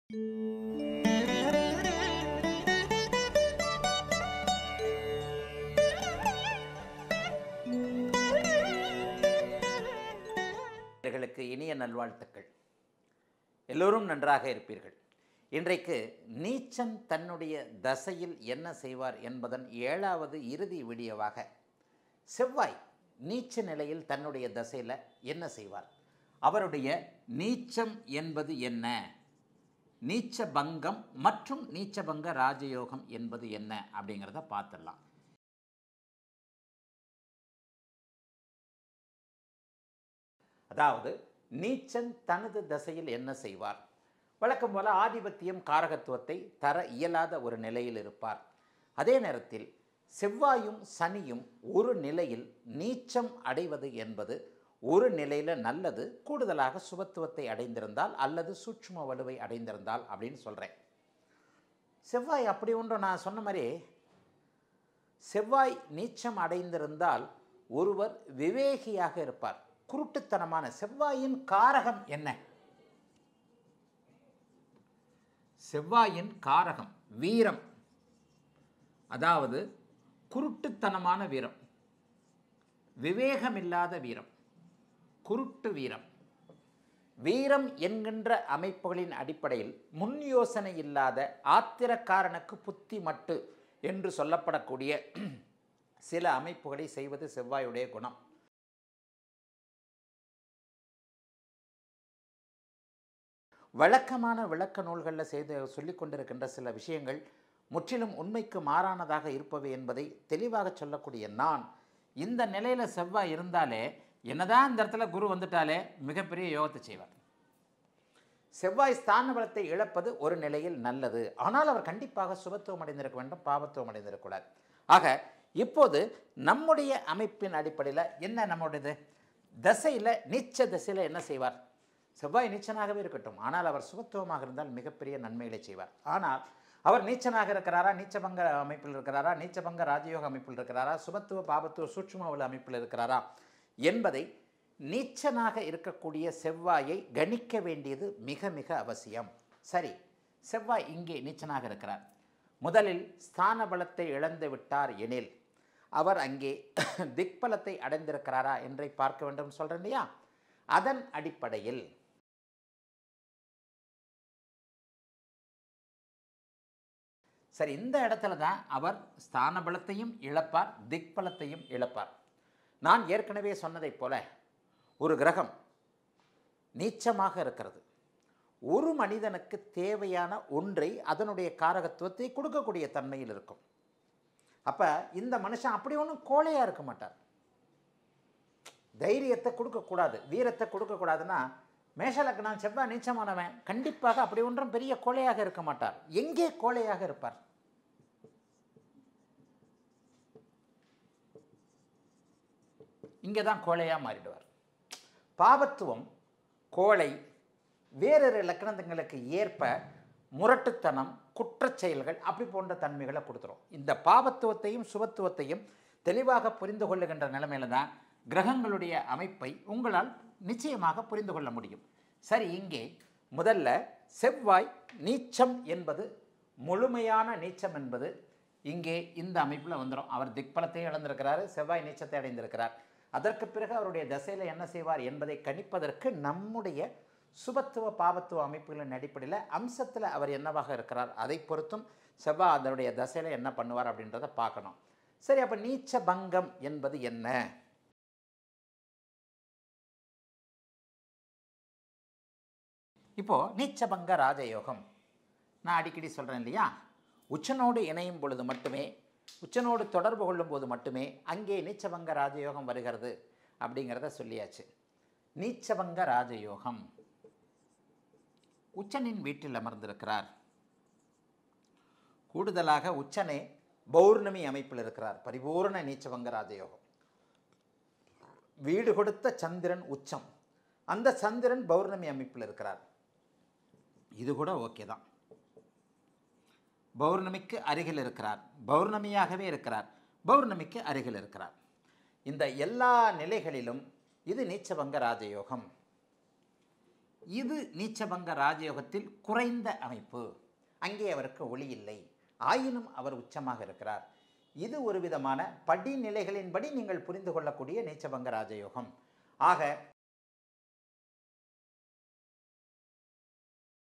இவர்களுக்கு இனிய நல்வாழ்த்துக்கள் எல்லோரும் நன்றாக இருப்பீர்கள் இன்றைக்கு நீச்சன் தன்னுடைய தசையில் என்ன செய்வார் என்பதன் ஏழாவது இறுதி வீடியோவாக செவ்வாய் நீச்ச நிலையில் தன்னுடைய தசையில் என்ன செய்வார் அவருடைய நீச்சம் என்பது என்ன நீச்ச பங்கம் மற்றும் நீச்சபங்க ராஜயோகம் என்பது என்ன அப்படிங்கிறத பார்த்துடலாம் அதாவது நீச்சன் தனது தசையில் என்ன செய்வார் வழக்கம் போல ஆதிபத்தியம் காரகத்துவத்தை தர இயலாத ஒரு நிலையில் இருப்பார் அதே நேரத்தில் செவ்வாயும் சனியும் ஒரு நிலையில் நீச்சம் அடைவது என்பது ஒரு நிலையில் நல்லது கூடுதலாக சுபத்துவத்தை அடைந்திருந்தால் அல்லது சூட்சும வலுவை அடைந்திருந்தால் அப்படின்னு சொல்கிறேன் செவ்வாய் அப்படி ஒன்றும் நான் சொன்ன மாதிரி செவ்வாய் நீச்சம் அடைந்திருந்தால் ஒருவர் விவேகியாக இருப்பார் குருட்டுத்தனமான செவ்வாயின் காரகம் என்ன செவ்வாயின் காரகம் வீரம் அதாவது குருட்டுத்தனமான வீரம் விவேகமில்லாத வீரம் குருட்டு வீரம் வீரம் என்கின்ற அமைப்புகளின் அடிப்படையில் முன் யோசனை இல்லாத ஆத்திரக்காரனுக்கு புத்தி மட்டு என்று சொல்லப்படக்கூடிய சில அமைப்புகளை செய்வது செவ்வாயுடைய குணம் வழக்கமான விளக்க நூல்களில் செய்து சொல்லிக் கொண்டிருக்கின்ற சில விஷயங்கள் முற்றிலும் உண்மைக்கு மாறானதாக இருப்பவை என்பதை தெளிவாக சொல்லக்கூடிய நான் இந்த நிலையில் செவ்வாய் இருந்தாலே என்னதான் இந்த இடத்துல குரு வந்துட்டாலே மிகப்பெரிய யோகத்தை செய்வார் செவ்வாய் ஸ்தான பலத்தை இழப்பது ஒரு நிலையில் நல்லது ஆனால் அவர் கண்டிப்பாக சுபத்துவம் அடைந்திருக்க வேண்டும் பாவத்துவம் அடைந்திருக்கக்கூடாது ஆக இப்போது நம்முடைய அமைப்பின் அடிப்படையில் என்ன நம்முடையது தசையில் நீச்ச தசையில் என்ன செய்வார் செவ்வாய் நீச்சனாகவே இருக்கட்டும் ஆனால் அவர் சுபத்துவமாக இருந்தால் மிகப்பெரிய நன்மைகளை செய்வார் ஆனால் அவர் நீச்சனாக இருக்கிறாரா நீச்சபங்க அமைப்பில் இருக்கிறாரா நீச்சபங்க ராஜயோக அமைப்பில் இருக்கிறாரா சுபத்துவ பாபத்துவ சூட்சுமவல அமைப்பில் இருக்கிறாரா என்பதை நீச்சனாக இருக்கக்கூடிய செவ்வாயை கணிக்க வேண்டியது மிக மிக அவசியம் சரி செவ்வாய் இங்கே நீச்சனாக இருக்கிறார் முதலில் ஸ்தான பலத்தை இழந்து விட்டார் எனில் அவர் அங்கே திக்பலத்தை அடைந்திருக்கிறாரா என்றை பார்க்க வேண்டும் சொல்கிறேன் இல்லையா அதன் அடிப்படையில் சரி இந்த இடத்துல தான் அவர் ஸ்தான பலத்தையும் இழப்பார் திக்பலத்தையும் இழப்பார் நான் ஏற்கனவே சொன்னதைப் போல ஒரு கிரகம் நீச்சமாக இருக்கிறது ஒரு மனிதனுக்கு தேவையான ஒன்றை அதனுடைய காரகத்துவத்தை கொடுக்கக்கூடிய தன்மையில் இருக்கும் அப்போ இந்த மனுஷன் அப்படி ஒன்றும் கோழையாக இருக்க மாட்டார் தைரியத்தை கொடுக்கக்கூடாது வீரத்தை கொடுக்கக்கூடாதுன்னா மேஷலக்கணம் செவ்வாய் நீச்சமானவன் கண்டிப்பாக அப்படி ஒன்றும் பெரிய கோழையாக இருக்க மாட்டார் எங்கே கோழையாக இருப்பார் இங்கே தான் கோழையாக மாறிடுவார் பாவத்துவம் கோழை வேறொரு லக்கணங்களுக்கு ஏற்ப முரட்டுத்தனம் குற்றச் செயல்கள் அப்படி போன்ற தன்மைகளை கொடுத்துரும் இந்த பாவத்துவத்தையும் சுபத்துவத்தையும் தெளிவாக புரிந்து கொள்ளுகின்ற நிலைமையில தான் கிரகங்களுடைய அமைப்பை உங்களால் நிச்சயமாக புரிந்து கொள்ள முடியும் சரி இங்கே முதல்ல செவ்வாய் நீச்சம் என்பது முழுமையான நீச்சம் என்பது இங்கே இந்த அமைப்பில் வந்துடும் அவர் திக்பலத்தை இழந்திருக்கிறார் செவ்வாய் நீச்சத்தை அடைந்திருக்கிறார் அதற்கு பிறகு அவருடைய தசையில் என்ன செய்வார் என்பதை கணிப்பதற்கு நம்முடைய சுபத்துவ பாவத்துவ அமைப்புகளின் அடிப்படையில் அம்சத்தில் அவர் என்னவாக இருக்கிறார் அதை பொறுத்தும் செவ்வாய் அதனுடைய தசையில் என்ன பண்ணுவார் அப்படின்றத பார்க்கணும் சரி அப்போ நீச்ச பங்கம் என்பது என்ன இப்போது நீச்சபங்க ராஜயோகம் நான் அடிக்கடி சொல்கிறேன் இல்லையா உச்சனோடு இணையும் பொழுது மட்டுமே உச்சனோடு தொடர்பு கொள்ளும் போது மட்டுமே அங்கே நீச்சபங்க ராஜயோகம் வருகிறது அப்படிங்கிறத சொல்லியாச்சு நீச்சபங்க ராஜயோகம் உச்சனின் வீட்டில் அமர்ந்திருக்கிறார் கூடுதலாக உச்சனே பௌர்ணமி அமைப்பில் இருக்கிறார் பரிபூர்ண நீச்சபங்க ராஜயோகம் வீடு கொடுத்த சந்திரன் உச்சம் அந்த சந்திரன் பௌர்ணமி அமைப்பில் இருக்கிறார் இது கூட ஓகே தான் பௌர்ணமிக்கு அருகில் இருக்கிறார் பௌர்ணமியாகவே இருக்கிறார் பௌர்ணமிக்கு அருகில் இருக்கிறார் இந்த எல்லா நிலைகளிலும் இது நீச்சபங்க ராஜயோகம் இது நீச்சபங்க ராஜயோகத்தில் குறைந்த அமைப்பு அங்கே அவருக்கு ஒளி இல்லை ஆயினும் அவர் உச்சமாக இருக்கிறார் இது ஒரு விதமான படிநிலைகளின்படி நீங்கள் புரிந்து கொள்ளக்கூடிய நீச்சபங்க ராஜயோகம் ஆக